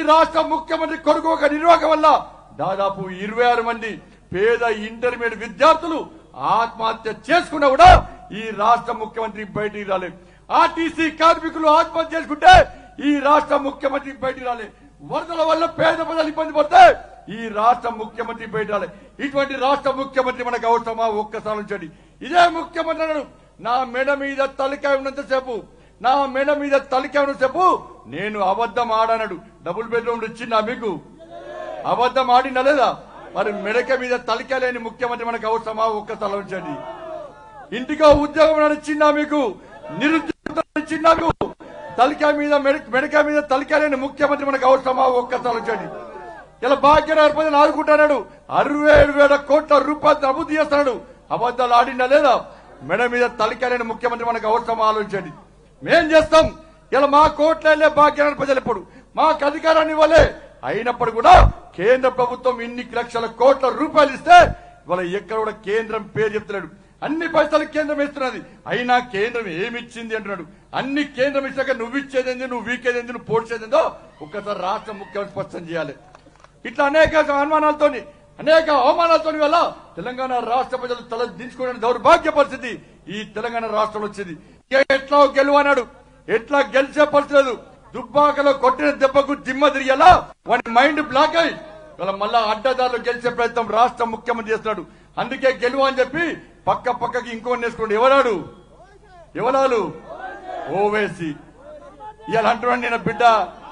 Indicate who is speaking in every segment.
Speaker 1: రాష్ట్ర ముఖ్యమంత్రి కొడుకు ఒక నిర్వాహకం వల్ల దాదాపు ఇరవై ఆరు మంది పేద ఇంటర్మీడియట్ విద్యార్థులు ఆత్మహత్య చేసుకున్నా కూడా ఈ రాష్ట్ర ముఖ్యమంత్రి బయటికి రాలేదు ఆర్టీసీ కార్మికులు ఆత్మహత్య చేసుకుంటే ఈ రాష్ట్ర ముఖ్యమంత్రి బయటికి రాలేదు వరదల వల్ల పేద ప్రజలు ఇబ్బంది పడితే ఈ రాష్ట్ర ముఖ్యమంత్రి బయట రాలేదు ఇటువంటి రాష్ట్ర ముఖ్యమంత్రి మనకు అవసరమా ఒక్కసారి ఉంచండి ఇదే ముఖ్యమంత్రి అన్నాడు నా మెడ మీద తలకాయ ఉన్నంతసేపు నా మెడ మీద తలకాయ ఉన్నంతసేపు నేను అబద్ధం ఆడనడు డబుల్ బెడ్రూమ్ ఇచ్చిందా మీకు అబద్ధం ఆడినా లేదా మరి మెడక మీద తలకాయ లేని ముఖ్యమంత్రి మనకు అవసరమా ఒక్కసారి ఉంచండి ఇంటికో ఉద్యోగం నడిచిందా మీకు నిరుద్యోగం నడిచిందా మీకు తలకాయ మీద మెడ- మెడకాయ మీద తలకాయ లేని ముఖ్యమంత్రి మనకు అవసరమా ఒక్కసారి ఉంచండి ఇలా భాగ్యనగర్ ప్రజలు ఆదుకుంటున్నాడు అరవై ఏడు వేల కోట్ల రూపాయలు అభివృద్ధి చేస్తున్నాడు అబద్ధాలు ఆడినా లేదా మెడ మీద తలకాయ లేని ముఖ్యమంత్రి మనకు అవసరమా ఆలోచించండి మేం చేస్తాం ఇలా మా కోట్లే భాగ్యనగర్ ప్రజలు ఇప్పుడు మాకు అధికారాన్ని ఇవ్వలే అయినప్పుడు కూడా కేంద్ర ప్రభుత్వం ఇన్ని లక్షల కోట్ల రూపాయలు ఇస్తే ఇవాళ ఎక్కడ కూడా కేంద్రం పేరు చెప్తున్నాడు అన్ని పైసలు కేంద్రం ఇస్తున్నది అయినా కేంద్రం ఏమిచ్చింది అంటున్నాడు అన్ని కేంద్రం ఇచ్చాక నువ్వు ఇచ్చేదేంది నువ్వు వీకేదేంది నువ్వు పోడ్చేదేందో ఒక్కసారి రాష్ట్ర ముఖ్యమంత్రి స్పష్టం చేయాలి ఇట్లా అనేక అనుమానాలతోని అనేక అవమానాలతోని వల్ల తెలంగాణ రాష్ట్ర ప్రజలు తల దించుకునే దౌర్భాగ్య పరిస్థితి ఈ తెలంగాణ రాష్ట్రంలో వచ్చింది ఇక ఎట్లా గెలువన్నాడు ఎట్లా గెలిచే పరిస్థితి లేదు దుబ్బాకలో కొట్టిన దెబ్బకు దిమ్మ తిరిగేలా వాడి మైండ్ బ్లాక్ అయి వాళ్ళ మళ్ళా అడ్డదారులు గెలిచే ప్రయత్నం రాష్ట్ర ముఖ్యమంత్రి చేస్తున్నాడు అందుకే గెలువ అని చెప్పి పక్క పక్కకి ఇంకో నేర్చుకోండి ఎవరాడు ఎవరాలు ఓవేసి ఇవాళ అంటున్నాడు నేను బిడ్డ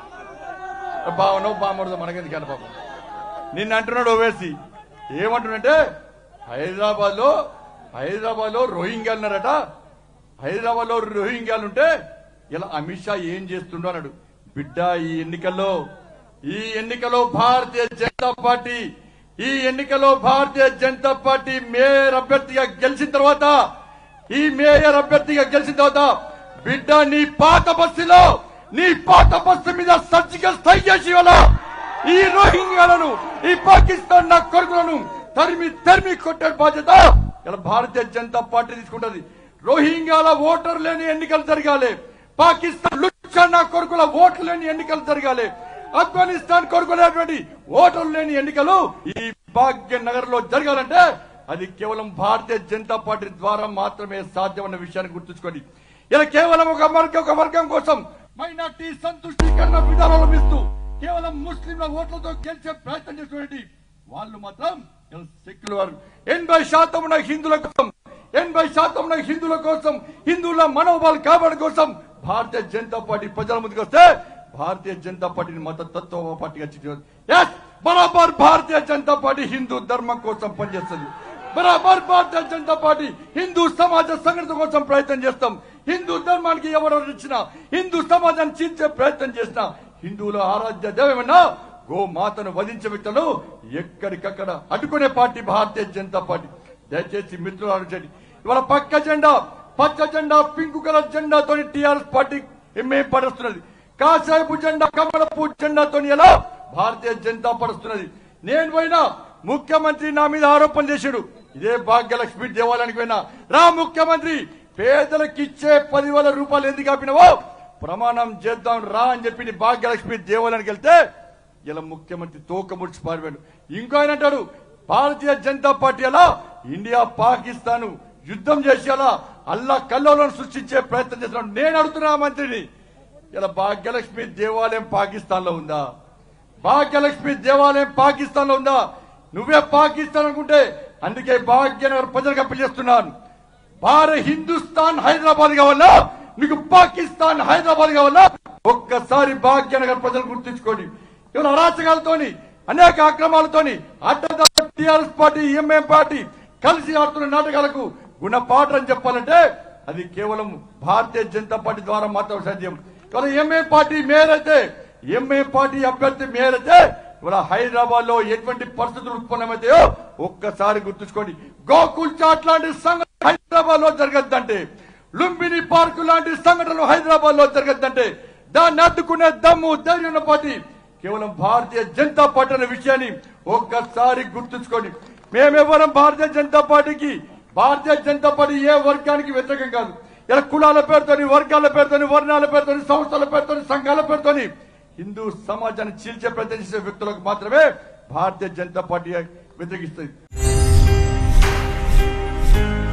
Speaker 1: బావనో బామడదో మనకెందుకు కానీ పాపం నిన్న అంటున్నాడు ఓవేసి ఏమంటున్నాడంటే హైదరాబాద్ లో హైదరాబాద్ లో రోహింగ్యాలు ఉన్నారట హైదరాబాద్ లో రోహింగ్యాలు ఉంటే ఇలా అమిత్ షా ఏం చేస్తుండో అన్నాడు బిడ్డ ఈ ఎన్నికల్లో ఈ ఎన్నికలో భారతీయ జనతా పార్టీ ఈ ఎన్నికలో భారతీయ జనతా పార్టీ మేయర్ అభ్యర్థిగా గెలిచిన తర్వాత ఈ మేయర్ అభ్యర్థిగా గెలిచిన తర్వాత బిడ్డ నీ పాత బస్సులో నీ పాత బస్సు మీద సర్జికల్ స్ట్రైక్ చేసి ఇవాళ ఈ రోహింగ్యాలను ఈ పాకిస్తాన్ నా కొడుకులను తరిమి తరిమి కొట్టే బాధ్యత ఇలా భారతీయ జనతా పార్టీ తీసుకుంటది రోహింగ్యాల ఓటర్ లేని ఎన్నికలు జరగాలి పాకిస్తాన్ లుచ్చా నా కొడుకుల ఓట్లు లేని ఎన్నికలు జరగాలి ఆఫ్ఘనిస్తాన్ కొడుకునేటువంటి ఓటర్లు లేని ఎన్నికలు ఈ భాగ్యనగర్ లో జరగాలంటే అది కేవలం భారతీయ జనతా పార్టీ ద్వారా మాత్రమే సాధ్యమన్న విషయాన్ని గుర్తుంచుకోండి ఇలా కేవలం ఒక వర్గం ఒక వర్గం కోసం మైనార్టీ సంతుష్టీకరణ విధానాలు ఇస్తూ కేవలం ముస్లింల ఓట్లతో గెలిచే ప్రయత్నం చేసినటువంటి వాళ్ళు మాత్రం సెక్యులర్ ఎనభై శాతం ఉన్న హిందువుల కోసం ఎనభై శాతం ఉన్న హిందువుల కోసం హిందువుల మనోభావాలు కాపాడు కోసం భారతీయ జనతా పార్టీ ప్రజల ముందుకు వస్తే భారతీయ జనతా పార్టీని మత తత్వ పార్టీగా చిత్రీకరి- Yes, బరాబర్ భారతీయ జనతా పార్టీ హిందూ ధర్మం కోసం పనిచేస్తుంది బరాబర్ భారతీయ జనతా పార్టీ హిందూ సమాజ సంఘటన కోసం ప్రయత్నం చేస్తాం హిందూ ధర్మానికి ఎవరు ఇచ్చినా హిందూ సమాజాన్ని చీల్చే ప్రయత్నం చేసినా హిందువుల ఆరాధ్య దేవమన్నా గో మాతను వధించే వ్యక్తులు ఎక్కడికక్కడ అడ్డుకునే పార్టీ భారతీయ జనతా పార్టీ దయచేసి మిత్రులు ఆలోచించండి ఇవాళ పక్క జెండా పచ్చ జెండా పింక్ కలర్ జెండాతో టీఆర్ఎస్ పార్టీ ఎంఏ పరుస్తున్నది కాషాయపు జెండా కమలపు జెండాతో ఎలా భారతీయ జనతా పరుస్తున్నది నేను పోయినా ముఖ్యమంత్రి నా మీద ఆరోపణ చేశాడు ఇదే భాగ్యలక్ష్మి దేవాలయానికి పోయినా రా ముఖ్యమంత్రి పేదలకు ఇచ్చే పదివేల రూపాయలు ఎందుకు ఆపినవో ప్రమాణం చేద్దాం రా అని చెప్పి నీ భాగ్యలక్ష్మి దేవాలయానికి వెళ్తే ఇలా ముఖ్యమంత్రి తోక ముడిచి పారిపోయాడు ఇంకో ఆయన అంటాడు భారతీయ జనతా పార్టీ అలా ఇండియా పాకిస్తాన్ యుద్ధం చేసేలా అల్లా కల్లోలను సృష్టించే ప్రయత్నం చేస్తున్నాడు నేను అడుగుతున్నా ఆ మంత్రిని ఇలా భాగ్యలక్ష్మి దేవాలయం పాకిస్తాన్ లో ఉందా భాగ్యలక్ష్మి దేవాలయం పాకిస్తాన్ లో ఉందా నువ్వే పాకిస్తాన్ అనుకుంటే అందుకే భాగ్యనగర్ ప్రజలకు అప్పీల్ చేస్తున్నాను భారత హిందుస్థాన్ హైదరాబాద్ కావాలా మీకు పాకిస్తాన్ హైదరాబాద్ కావాలా ఒక్కసారి భాగ్యనగర్ ప్రజలు గుర్తుంచుకోండి ఇవాళ అరాచకాలతోని అనేక అక్రమాలతోని అడ్డదారు టీఆర్ఎస్ పార్టీ ఎంఎం పార్టీ కలిసి ఆడుతున్న నాటకాలకు గుణపాఠం చెప్పాలంటే అది కేవలం భారతీయ జనతా పార్టీ ద్వారా మాత్రం సాధ్యం ఇవాళ ఎంఏ పార్టీ మేయర్ అయితే ఎంఏ పార్టీ అభ్యర్థి మేయర్ అయితే ఇవాళ హైదరాబాద్ లో ఎటువంటి పరిస్థితులు ఉత్పన్నమవుతాయో ఒక్కసారి గుర్తుంచుకోండి గోకుల్ చాట్ లాంటి సంఘటన హైదరాబాద్ లో జరగద్దంటే లుంబిని పార్కు లాంటి సంఘటనలు హైదరాబాద్ లో జరగద్దంటే దాన్ని అడ్డుకునే దమ్ము ధైర్యం ఉన్న పార్టీ కేవలం భారతీయ జనతా పార్టీ అనే విషయాన్ని ఒక్కసారి గుర్తుంచుకోండి మేమెవరం భారతీయ జనతా పార్టీకి భారతీయ జనతా పార్టీ ఏ వర్గానికి వ్యతిరేకం కాదు ఇలా కులాల పేరుతోని వర్గాల పేరుతోని వర్ణాల పేరుతోని సంస్థల పేరుతోని సంఘాల పేరుతోని హిందూ సమాజాన్ని చీల్చే ప్రయత్నం చేసే వ్యక్తులకు మాత్రమే భారతీయ జనతా పార్టీ వ్యతిరేకిస్తుంది